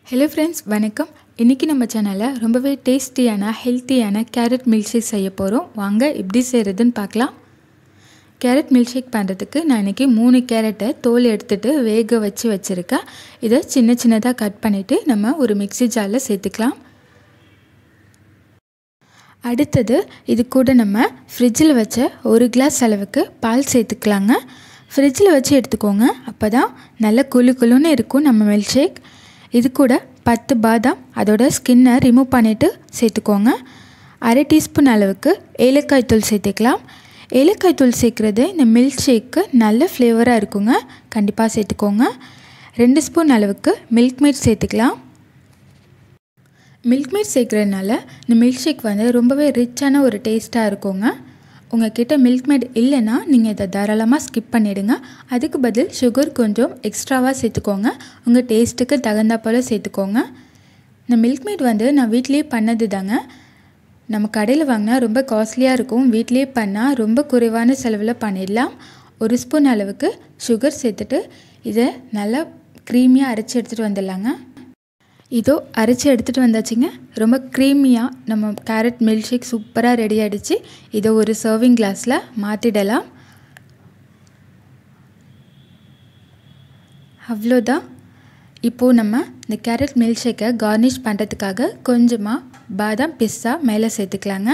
hello friends வணக்கம் இன்றைக்கி நம்ம சேனலில் ரொம்பவே டேஸ்டியான ஹெல்த்தியான கேரட் மில்க் ஷேக் செய்ய போகிறோம் வாங்க எப்படி செய்கிறதுன்னு பார்க்கலாம் கேரட் மில்க் ஷேக் பண்ணுறதுக்கு நான் இன்றைக்கி மூணு கேரட்டை தோல் எடுத்துகிட்டு வேக வச்சு வச்சுருக்கேன் இதை சின்ன சின்னதாக கட் பண்ணிவிட்டு நம்ம ஒரு மிக்ஸி ஜாரில் சேர்த்துக்கலாம் அடுத்தது இது கூட நம்ம ஃப்ரிட்ஜில் வச்ச ஒரு கிளாஸ் அளவுக்கு பால் சேர்த்துக்கலாங்க ஃப்ரிட்ஜில் வச்சு எடுத்துக்கோங்க அப்போ தான் நல்ல குழு குழுன்னு இருக்கும் நம்ம மில்க் ஷேக் இது கூட பத்து பாதாம் அதோட ஸ்கின்னை ரிமூவ் பண்ணிவிட்டு சேர்த்துக்கோங்க அரை டீஸ்பூன் அளவுக்கு ஏலக்காய் தூள் சேர்த்துக்கலாம் ஏலக்காய் தூள் சேர்க்குறது இந்த மில்க் ஷேக்கு நல்ல ஃப்ளேவராக இருக்குங்க கண்டிப்பாக சேர்த்துக்கோங்க ரெண்டு ஸ்பூன் அளவுக்கு மில்க் மேட் சேர்த்துக்கலாம் மில்க் மேட் சேர்க்குறதுனால இந்த மில்க் ஷேக் வந்து ரொம்பவே ரிச்சான ஒரு டேஸ்ட்டாக இருக்குங்க உங்ககிட்ட மில்க் மேட் இல்லைன்னா நீங்கள் இதை தாராளமாக ஸ்கிப் பண்ணிவிடுங்க அதுக்கு பதில் சுகர் கொஞ்சம் எக்ஸ்ட்ராவாக சேர்த்துக்கோங்க உங்கள் டேஸ்ட்டுக்கு தகுந்த போல் சேர்த்துக்கோங்க இந்த மில்க் மேட் வந்து நான் வீட்லேயே பண்ணது தாங்க நம்ம கடையில் வாங்கினா ரொம்ப காஸ்ட்லியாக இருக்கும் வீட்லேயே பண்ணால் ரொம்ப குறைவான செலவில் பண்ணிடலாம் ஒரு ஸ்பூன் அளவுக்கு சுகர் சேர்த்துட்டு இதை நல்லா க்ரீமியாக அரைச்சி எடுத்துகிட்டு வந்துடலாங்க இதோ அரைச்சி எடுத்துகிட்டு வந்தாச்சுங்க ரொம்ப க்ரீமியாக நம்ம கேரட் மில்க் ஷேக் சூப்பராக ரெடி ஆகிடுச்சு இதை ஒரு சர்விங் கிளாஸில் மாற்றிடலாம் அவ்வளோதான் இப்போது நம்ம இந்த கேரட் மில்க் ஷேக்கை கார்னிஷ் பண்ணுறதுக்காக கொஞ்சமாக பாதாம் பிஸ்ஸா மேலே சேர்த்துக்கலாங்க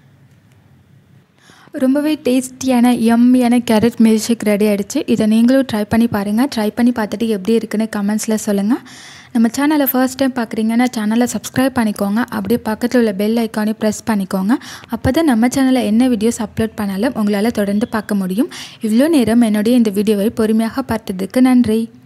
ரொம்பவே டேஸ்டியான யம்மியான கேரட் மில்க் ஷேக் ரெடி ஆகிடுச்சு இதை நீங்களும் ட்ரை பண்ணி பாருங்கள் ட்ரை பண்ணி பார்த்துட்டு எப்படி இருக்குன்னு கமெண்ட்ஸில் சொல்லுங்கள் நம்ம சேனலை ஃபர்ஸ்ட் டைம் பார்க்குறீங்கன்னா சேனலை சப்ஸ்கிரைப் பண்ணிக்கோங்க அப்படியே பக்கத்தில் உள்ள பெல் ஐக்கானே ப்ரெஸ் பண்ணிக்கோங்க அப்போ தான் நம்ம சேனலில் என்ன வீடியோஸ் அப்லோட் பண்ணாலும் உங்களால் தொடர்ந்து பார்க்க முடியும் இவ்வளோ நேரம் என்னுடைய இந்த வீடியோவை பொறுமையாக பார்த்ததுக்கு நன்றி